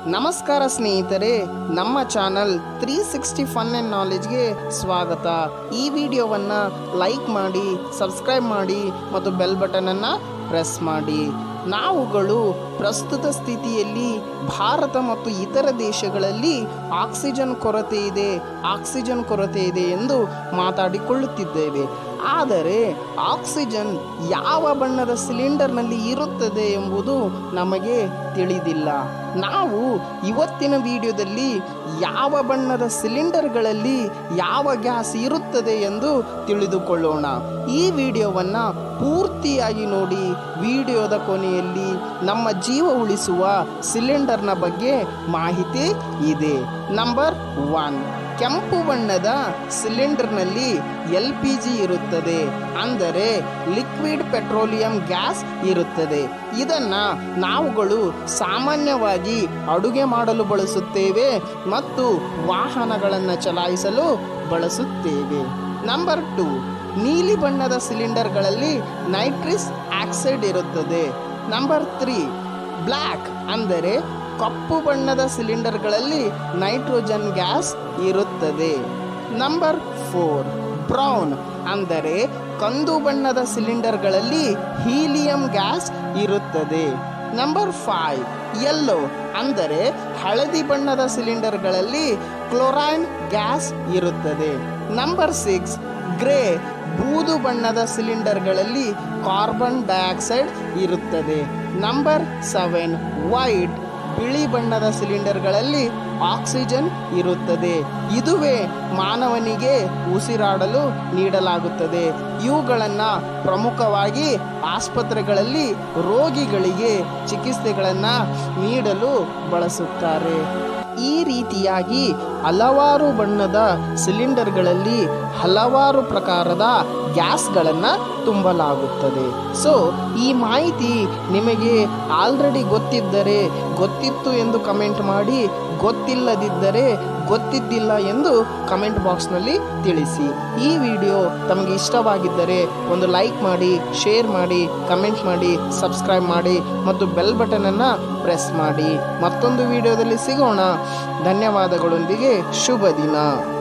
ನಮಸ್ಕಾರ ಸ್ನೇಹಿತರೆ ನಮ್ಮ channel three sixty fun and ನಾಲೆಜ್ಗೆ ಸ್ವಾಗತ ಈ ವಿಡಿಯೋವನ್ನು ಲೈಕ್ ಮಾಡಿ ಸಬ್ಸ್ಕ್ರೈಬ್ ಮಾಡಿ ಮತ್ತು ಬೆಲ್ ಬಟನನ್ನು ಪ್ರೆಸ್ ಮಾಡಿ ನಾವುಗಳು ಪ್ರಸ್ತುತ ಸ್ಥಿತಿಯಲ್ಲಿ ಭಾರತ ಮತ್ತು ಇತರ ದೇಶಗಳಲ್ಲಿ ಆಕ್ಸಿಜನ್ ಕೊರತೆ ಇದೆ ಆಕ್ಸಿಜನ್ ಕೊರತೆ ಇದೆ ಎಂದು ಮಾತಾಡಿಕೊಳ್ಳುತ್ತಿದ್ದೇವೆ ಆದರೆ ಆಕ್ಸಿಜನ್ ಯಾವ ಬಣ್ಣದ ಸಿಲಿಂಡರ್ನಲ್ಲಿ ಇರುತ್ತದೆ ಎಂಬುದು ನಮಗೆ ತಿಳಿದಿಲ್ಲ ನಾವು ಇವತ್ತಿನ ವಿಡಿಯೋದಲ್ಲಿ ಯಾವ ಬಣ್ಣದ ಸಿಲಿಂಡರ್ಗಳಲ್ಲಿ ಯಾವ ಗ್ಯಾಸ್ ಇರುತ್ತದೆ ಎಂದು ತಿಳಿದುಕೊಳ್ಳೋಣ ಈ ವಿಡಿಯೋವನ್ನು ಪೂರ್ತಿಯಾಗಿ ನೋಡಿ ವಿಡಿಯೋದ ಕೊನೆಯಲ್ಲಿ ನಮ್ಮ ಜೀವ ಉಳಿಸುವ ಸಿಲಿಂಡರ್ನ ಬಗ್ಗೆ ಮಾಹಿತಿ ಇದೆ ನಂಬರ್ ಒನ್ ಕೆಂಪು ಬಣ್ಣದ ಸಿಲಿಂಡರ್ನಲ್ಲಿ ಎಲ್ ಪಿ ಜಿ ಇರುತ್ತದೆ ಅಂದರೆ ಲಿಕ್ವಿಡ್ ಪೆಟ್ರೋಲಿಯಂ ಗ್ಯಾಸ್ ಇರುತ್ತದೆ ಇದನ್ನು ನಾವುಗಳು ಸಾಮಾನ್ಯವಾಗಿ ಅಡುಗೆ ಮಾಡಲು ಬಳಸುತ್ತೇವೆ ಮತ್ತು ವಾಹನಗಳನ್ನು ಚಲಾಯಿಸಲು ಬಳಸುತ್ತೇವೆ ನಂಬರ್ ಟು ನೀಲಿ ಬಣ್ಣದ ಸಿಲಿಂಡರ್ಗಳಲ್ಲಿ ನೈಟ್ರಿಸ್ ಆಕ್ಸೈಡ್ ಇರುತ್ತದೆ ನಂಬರ್ ತ್ರೀ ಬ್ಲ್ಯಾಕ್ ಅಂದರೆ ಕಪ್ಪು ಬಣ್ಣದ ಸಿಲಿಂಡರ್ಗಳಲ್ಲಿ ನೈಟ್ರೋಜನ್ ಗ್ಯಾಸ್ ಇರುತ್ತದೆ ನಂಬರ್ ಫೋರ್ ಬ್ರೌನ್ ಅಂದರೆ ಕಂದು ಬಣ್ಣದ ಸಿಲಿಂಡರ್ಗಳಲ್ಲಿ ಹೀಲಿಯಂ ಗ್ಯಾಸ್ ಇರುತ್ತದೆ ನಂಬರ್ ಫೈವ್ ಯೆಲ್ಲೋ ಅಂದರೆ ಹಳದಿ ಬಣ್ಣದ ಸಿಲಿಂಡರ್ಗಳಲ್ಲಿ ಕ್ಲೋರೈನ್ ಗ್ಯಾಸ್ ಇರುತ್ತದೆ ನಂಬರ್ ಸಿಕ್ಸ್ ಗ್ರೇ ಬೂದು ಬಣ್ಣದ ಸಿಲಿಂಡರ್ಗಳಲ್ಲಿ ಕಾರ್ಬನ್ ಡೈಆಕ್ಸೈಡ್ ಇರುತ್ತದೆ ನಂಬರ್ ಸೆವೆನ್ ವೈಟ್ ಬಿಳಿ ಬಣ್ಣದ ಸಿಲಿಂಡರ್ಗಳಲ್ಲಿ ಆಕ್ಸಿಜನ್ ಇರುತ್ತದೆ ಇದುವೇ ಮಾನವನಿಗೆ ಉಸಿರಾಡಲು ನೀಡಲಾಗುತ್ತದೆ ಇವುಗಳನ್ನು ಪ್ರಮುಖವಾಗಿ ಆಸ್ಪತ್ರೆಗಳಲ್ಲಿ ರೋಗಿಗಳಿಗೆ ಚಿಕಿತ್ಸೆಗಳನ್ನು ನೀಡಲು ಬಳಸುತ್ತಾರೆ ಈ ರೀತಿಯಾಗಿ ಹಲವಾರು ಬಣ್ಣದ ಸಿಲಿಂಡರ್ಗಳಲ್ಲಿ ಹಲವಾರು ಪ್ರಕಾರದ ಗ್ಯಾಸ್ಗಳನ್ನು ತುಂಬಲಾಗುತ್ತದೆ ಸೊ ಈ ಮಾಹಿತಿ ನಿಮಗೆ ಆಲ್ರೆಡಿ ಗೊತ್ತಿದ್ದರೆ ಗೊತ್ತಿತ್ತು ಎಂದು ಕಮೆಂಟ್ ಮಾಡಿ ಗೊತ್ತಿಲ್ಲದಿದ್ದರೆ ಗೊತ್ತಿದ್ದಿಲ್ಲ ಎಂದು ಕಮೆಂಟ್ ಬಾಕ್ಸ್ನಲ್ಲಿ ತಿಳಿಸಿ ಈ ವಿಡಿಯೋ ತಮಗೆ ಇಷ್ಟವಾಗಿದ್ದರೆ ಒಂದು ಲೈಕ್ ಮಾಡಿ ಶೇರ್ ಮಾಡಿ ಕಮೆಂಟ್ ಮಾಡಿ ಸಬ್ಸ್ಕ್ರೈಬ್ ಮಾಡಿ ಮತ್ತು ಬೆಲ್ ಬಟನನ್ನು ಪ್ರೆಸ್ ಮಾಡಿ ಮತ್ತೊಂದು ವಿಡಿಯೋದಲ್ಲಿ ಸಿಗೋಣ ಧನ್ಯವಾದಗಳೊಂದಿಗೆ ಶುಭ ದಿನ